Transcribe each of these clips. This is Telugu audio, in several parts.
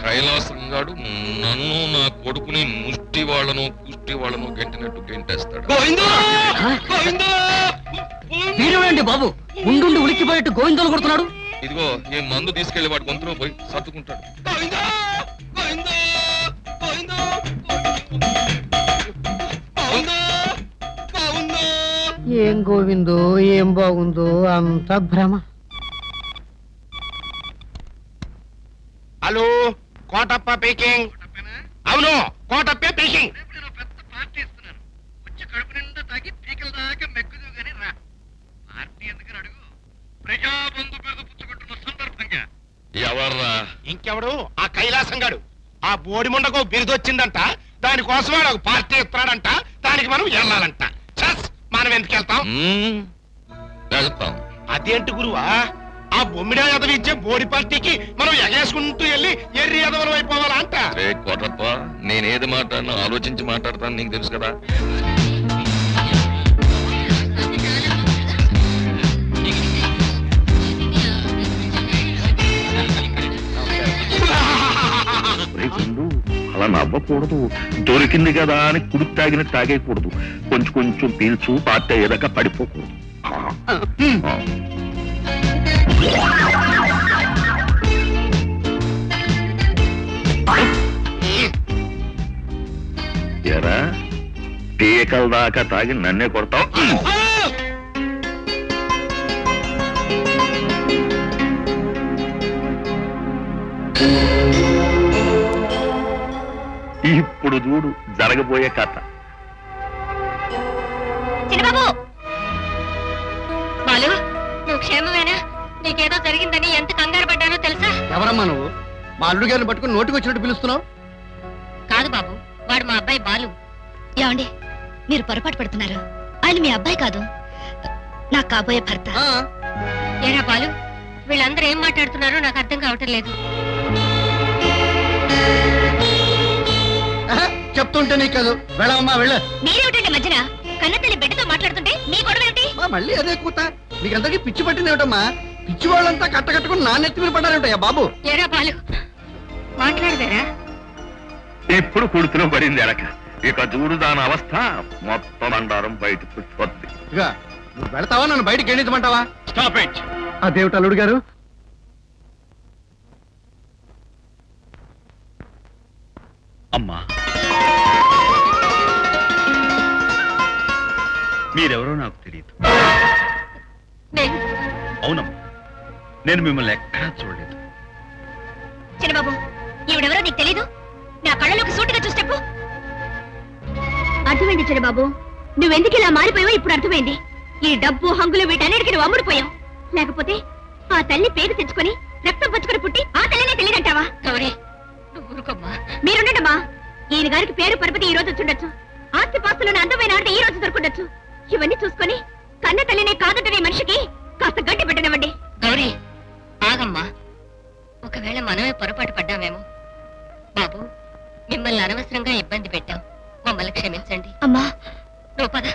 కైలాసం గాడు నన్ను నా కొడుకుని ముష్టి వాళ్ళను కుష్టి వాళ్ళను గెంటినట్టు గెంటేస్తాడు వీడేంటి బాబు ఉండుండి ఉలిక్కిపోయేట్టు గోవిందలు కొడుతున్నాడు ఇదిగో ఈ మందు తీసుకెళ్లి వాడి గొంతులో పోయి సర్దుకుంటాడు ఏం గోవిందో ఏం బాగుందో అంత భ్రమ హలో కోటప్ప పీకింగ్ అవును కోటప్పే పీకింగ్ ఎవర్రా ఇంకెవడు ఆ కైలాసం గాడు ఆ బోడి ముండకు బిరుదొచ్చిందంట దానికోసం వాడు ఒక పార్టీ ఇస్తున్నాడంట దానికి మనం వెళ్ళాలంట చస్ మనం ఎందుకు వెళ్తాం మ్మ్. వెళ్తాం అదేంటి గురువా ఆ బొమ్మిడా ఎదవి ఇచ్చే బోడి పార్టీకి మనం ఎగేసుకుంటూ వెళ్ళి ఎర్రి ఎదవలం అయిపోవాలా అంట రే కొట్రప్ప నేనేది మాట్లాడినా ఆలోచించి మాట్లాడతాను నీకు తెలుసు కదా అలా నవ్వకూడదు దొరికింది కదా అని కుడి తాగిన తాగేయకూడదు కొంచెం కొంచెం పీల్చు పార్టీ అయ్యేదాకా పడిపోకూడదు ఆ. ఆ. ఎరా టీకల దాకా తాగి నన్నే కొడతావు ఇప్పుడు చూడు జరగబోయే కథ చిన్నబాబు బాలు నువ్వు క్షేమమేనా నీకేదో జరిగిందని ఎంత కంగారు పడ్డానో తెలుసా ఎవరమ్మా నువ్వు మా అల్లుడు గారిని పట్టుకుని నోటికి వచ్చినట్టు పిలుస్తున్నావు కాదు బాబు వాడు మా అబ్బాయి బాలు ఏమండి మీరు పొరపాటు పడుతున్నారు ఆయన మీ అబ్బాయి కాదు నాకు కాబోయే భర్త ఏరా బాలు వీళ్ళందరూ ఏం మాట్లాడుతున్నారో నాకు అర్థం కావటం లేదు ఆహా, చెప్తుంటే నీకు కాదు వెళ్ళమ్మా వెళ్ళ మీరేమిటండి మధ్యన కన్నతల్లి బిడ్డతో మాట్లాడుతుంటే మీ గొడవ ఏమిటి మళ్ళీ అదే కూత మీకందరికీ పిచ్చి పట్టింది ఏమిటమ్మా పిచ్చి వాళ్ళంతా కట్టకట్టుకుని నా నెత్తి మీద పడ్డారేమిటయ్యా బాబు ఏరా బాలు మాట్లాడదారా ఇప్పుడు కుడుతులో పడింది ఎలక ఇక చూడు దాని అవస్థ మొత్తం అండారం బయట పుట్టుకొద్ది ఇక నువ్వు వెళ్తావా నన్ను బయటికి ఎండించమంటావా స్టాప్ ఇట్ అదేమిటి అల్లుడు గారు అమ్మా మీరెవరో నాకు తెలియదు నేను అవునమ్మా నేను మిమ్మల్ని ఎక్కడా చూడలేదు చిన్నబాబు ఈవిడెవరో నీకు తెలీదు నా కళ్ళలోకి సూటిగా చూసేపు అర్థమైంది చిన్నబాబు నువ్వెందుకు ఇలా మారిపోయావో ఇప్పుడు అర్థమైంది ఈ డబ్బు హంగులు వీటన్నిటికీ నువ్వు అమ్ముడిపోయావు లేకపోతే ఆ తల్లి పేరు తెచ్చుకొని రక్తం పంచుకొని పుట్టి ఆ తల్లినే తెలియదంటావా గౌరీ మీరుండమ్మా ఈయన గారికి పేరు పరపతి ఈ రోజు వచ్చుండొచ్చు ఆస్తి పాస్తులను అందమైన ఆట ఈ రోజు దొరుకుండొచ్చు ఇవన్నీ చూసుకొని కన్న తల్లినే కాదంటనే మనిషికి కాస్త గట్టి పెట్టనివ్వండి గౌరీ ఆగమ్మా ఒకవేళ మనమే పొరపాటు పడ్డామేమో బాబు మిమ్మల్ని అనవసరంగా ఇబ్బంది పెట్టాం మమ్మల్ని క్షమించండి అమ్మా నువ్వు పద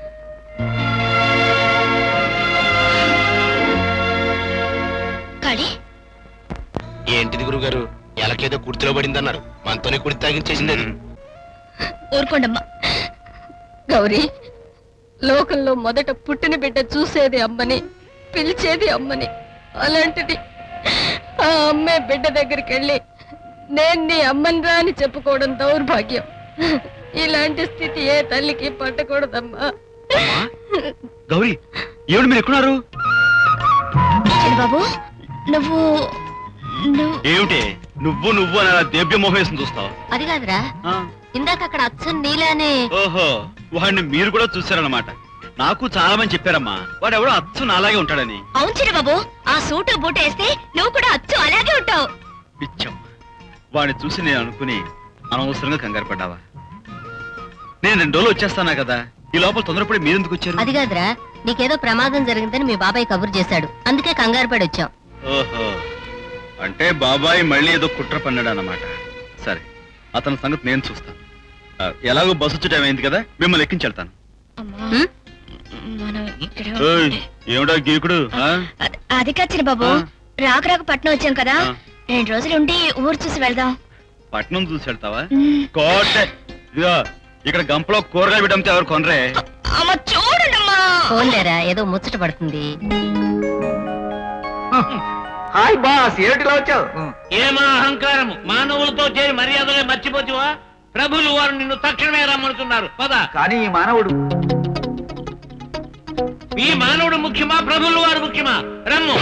కాళీ ఏంటిది గురుగారు ఎలకేదో కుర్తిలో పడిందన్నారు మనతోనే కుడి తాగించేసింది అది ఊరుకోండమ్మా గౌరీ లోకంలో మొదట పుట్టిన బిడ్డ చూసేది అమ్మని పిలిచేది అమ్మని అలాంటిది ఆ అమ్మే బిడ్డ దగ్గరికి వెళ్ళి నేను నీ అమ్మని రా అని చెప్పుకోవడం దౌర్భాగ్యం ఇలాంటి స్థితి ఏ తల్లికి పట్టకూడదమ్మా గౌరీ ఏమిటి మీరు ఎక్కడున్నారు బాబు నువ్వు నువ్వు ఏమిటి నువ్వు నువ్వు అని అలా దేవ్య మోహం వేసి చూస్తావు అది కాదురా ఇందాక అక్కడ అచ్చం నీలానే ఓహో వాడిని మీరు కూడా చూశారన్నమాట నాకు చాలా మంది చెప్పారమ్మా వాడు ఎవడో అచ్చు నాలాగే ఉంటాడని అవును చిన్న బాబు ఆ సూటు బూట వేస్తే నువ్వు కూడా అచ్చు అలాగే ఉంటావు పిచ్చం వాడిని చూసి నేను అనుకుని అనవసరంగా కంగారు పడ్డావా నేను రెండు రోజులు వచ్చేస్తానా కదా ఈ లోపల తొందరపడి మీరెందుకు వచ్చారు అది కాదురా నీకేదో ప్రమాదం జరిగిందని మీ బాబాయ్ కబురు చేశాడు అందుకే కంగారు పడి వచ్చాం ఓహో అంటే బాబాయ్ మళ్ళీ ఏదో కుట్ర పన్నాడు అన్నమాట సరే అతని సంగతి నేను చూస్తాను ఆ, ఎలాగో బస్సు వచ్చే టైం అయింది కదా మిమ్మల్ని ఎక్కించెళ్తాను ఏయ్, ఏమిటా గీకుడు ఆ? అది కాదు చిన్న బాబు ఆ. రాక రాక పట్నం వచ్చాం కదా ఆ. రెండు రోజులు ఉండి ఊరు చూసి వెళ్దాం పట్నం చూసి వెళ్తావా కోటే ఇదిగో ఇక్కడ గంపలో కూరగాయలు పెట్టంతే ఎవరు కొనరే అమ్మ చూడండమ్మా ఫోన్లేరా ఏదో ముచ్చట పడుతుంది హాయ్ బాస్ ఏమిటిలా వచ్చావు ఏమా అహంకారము మానవులతో చేరి మర్యాదలే మర్చిపోతివా ప్రభులు వారు నిన్ను తక్షణమే రమ్మనుతున్నారు పద కానీ ఈ మానవుడు ఈ మానవుడు ముఖ్యమా ప్రభులు వారు ముఖ్యమా రమ్ము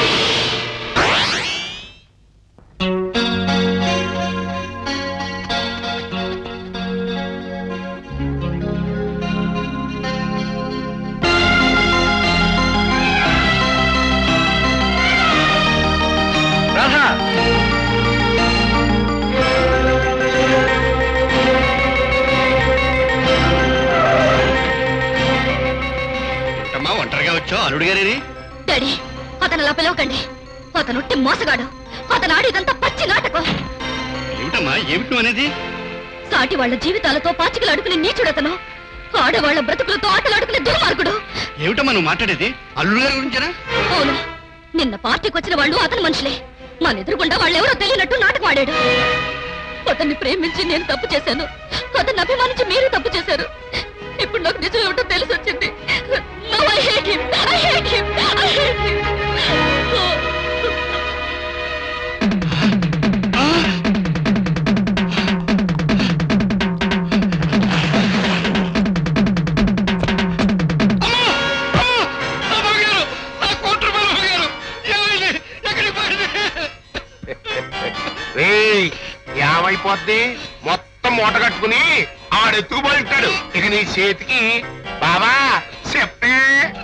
రాధా అమ్మా ఒంటరిగా వచ్చావు అల్లుడు గారి డాడీ అతను అలా పిలవకండి అతను ఉట్టి మోసగాడు అతను ఆడేదంతా పచ్చి నాటకం ఏమిటమ్మా ఏమిటి అనేది సాటి వాళ్ళ జీవితాలతో పాచికలు అడుకునే నీచుడతను ఆడవాళ్ల బ్రతుకులతో ఆటలాడుకునే దుర్మార్గుడు ఏమిటమ్మా నువ్వు మాట్లాడేది అల్లుడు గారి గురించేనా అవును నిన్న పార్టీకి వచ్చిన వాళ్ళు అతని మనుషులే మన ఎదురుగుండా వాళ్ళెవరో తెలియనట్టు నాటకం ఆడాడు అతన్ని ప్రేమించి నేను తప్పు చేశాను అతన్ని అభిమానించి మీరు తప్పు చేశారు ఇప్పుడు నాకు నిజం ఏమిటో తెలిసి వచ్చింది Now I hate him. I hate him. I hate him. ఏమైపోద్ది మొత్తం మూట కట్టుకుని ఆడెత్తుకుపోయింటాడు ఇక నీ చేతికి బాబా చెప్పే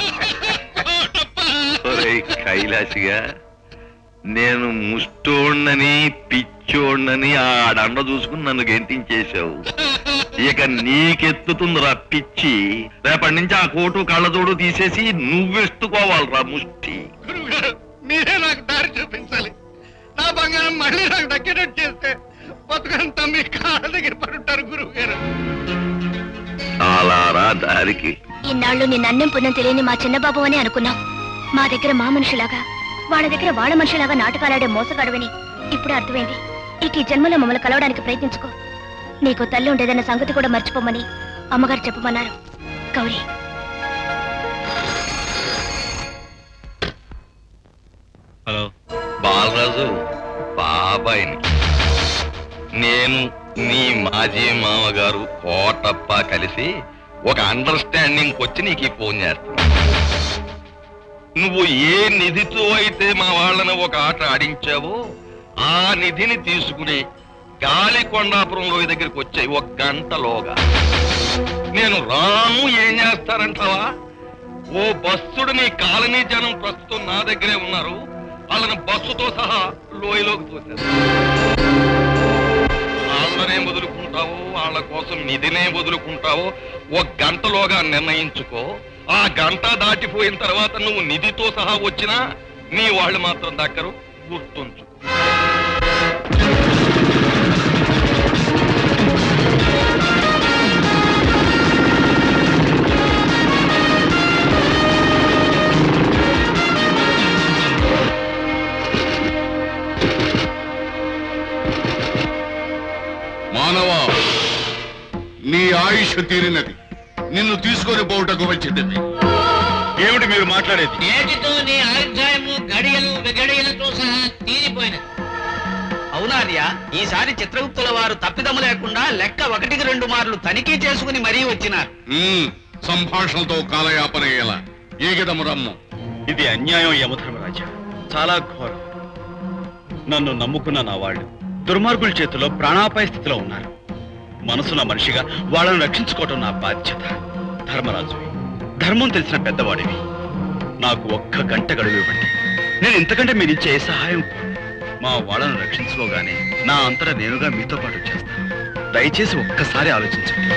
ఒరేయ్ కైలాసిగా నేను ముష్టోణ్ణని పిచ్చోణ్ణని ఆడండ చూసుకుని నన్ను గెంటించేశావు ఇక నీకెత్తుతుందిరా పిచ్చి రేపటి నుంచి ఆ కోటు కళ్ళజోడు తీసేసి నువ్వెత్తుకోవాలిరా ముష్టి గురువుగారు మీరే నాకు దారి చూపించాలి నా బంగారం మళ్ళీ నాకు దక్కేటట్టు చేస్తే బతుకంతా మీ కాళ్ళ దగ్గర పడుంటారు గురువు గారు చాలారా దారికి ఇన్నాళ్ళు నిన్న అన్నం పుణ్యం తెలియని మా చిన్నబాబు అని అనుకున్నాం మా దగ్గర మా మనుషులాగా వాళ్ళ దగ్గర వాళ్ళ మనుషులాగా నాటకాలాడే మోసగాడవని ఇప్పుడు అర్థమైంది ఇక ఈ జన్మలో మమ్మల్ని కలవడానికి ప్రయత్నించుకో నీకు తల్లి ఉండేదన్న సంగతి కూడా మర్చిపోమని అమ్మగారు చెప్పమన్నారు గౌరీ హలో బాలరాజు బాబాయిని నేను నీ మాజీ మామగారు కోటప్ప కలిసి ఒక అండర్స్టాండింగ్ వచ్చి నీకు ఈ ఫోన్ చేస్తున్నా నువ్వు ఏ నిధితో అయితే మా వాళ్ళని ఒక ఆట ఆడించావో ఆ నిధిని తీసుకుని గాలి కొండాపురం లోయ దగ్గరికి వచ్చాయి ఒక గంటలోగా నేను రాను ఏం చేస్తారంటావా ఓ బస్సుడు నీ కాలనీ జనం ప్రస్తుతం నా దగ్గరే ఉన్నారు వాళ్ళని బస్సుతో సహా లోయలోకి తోశారు వాళ్ళనే వదులుకుంటావో వాళ్ళ కోసం నిధినే వదులుకుంటావో ఒక గంటలోగా నిర్ణయించుకో ఆ గంట దాటిపోయిన తర్వాత నువ్వు నిధితో సహా వచ్చినా నీ వాళ్ళు మాత్రం దక్కరు గుర్తుంచు మానవా నీ ఆయుష్ తీరినది నిన్ను తీసుకొని పోవుటకు వచ్చింది ఏమిటి మీరు మాట్లాడేది నేటితో నీ ఆయుర్దాయము గడియలు విగడియలతో సహా తీరిపోయినది అవునార్య ఈసారి చిత్రగుప్తుల వారు తప్పిదము లేకుండా లెక్క ఒకటికి రెండు మార్లు తనిఖీ చేసుకుని మరీ వచ్చినారు ఉమ్, సంభాషణతో కాలయాపన ఎలా ఏగిదము రమ్ము ఇది అన్యాయం యమధర్మరాజా చాలా ఘోరం నన్ను నమ్ముకున్న నా వాళ్ళు దుర్మార్గుల చేతిలో ప్రాణాపాయ స్థితిలో ఉన్నారు మనసున్న మనిషిగా వాళ్ళని రక్షించుకోవటం నా బాధ్యత ధర్మరాజు ధర్మం తెలిసిన పెద్దవాడివి నాకు ఒక్క గంట గడువు ఇవ్వండి నేను ఇంతకంటే మీరు ఇచ్చే ఏ సహాయం కోరను. మా వాళ్ళను రక్షించుకోగానే నా అంతటా నేనుగా మీతో పాటు చేస్తాను దయచేసి ఒక్కసారి ఆలోచించండి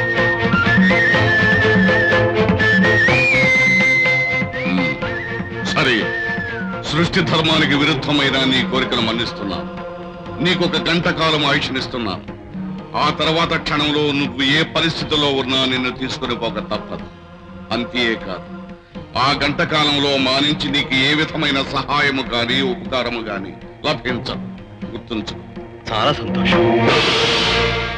ఉమ్, సరే సృష్టి ధర్మానికి విరుద్ధమైన నీ కోరికను మన్నిస్తున్నాను నీకు ఒక గంట కాలం ఆయుష్నిస్తున్నాను ఆ తర్వాత క్షణంలో నువ్వు ఏ పరిస్థితిలో ఉన్నా నిన్ను తీసుకుని పోక తప్పదు అంతే కాదు ఆ గంట కాలంలో మా నుంచి నీకు ఏ విధమైన సహాయము గాని ఉపకారము గాని లభించదు గుర్తుంచు చాలా సంతోషం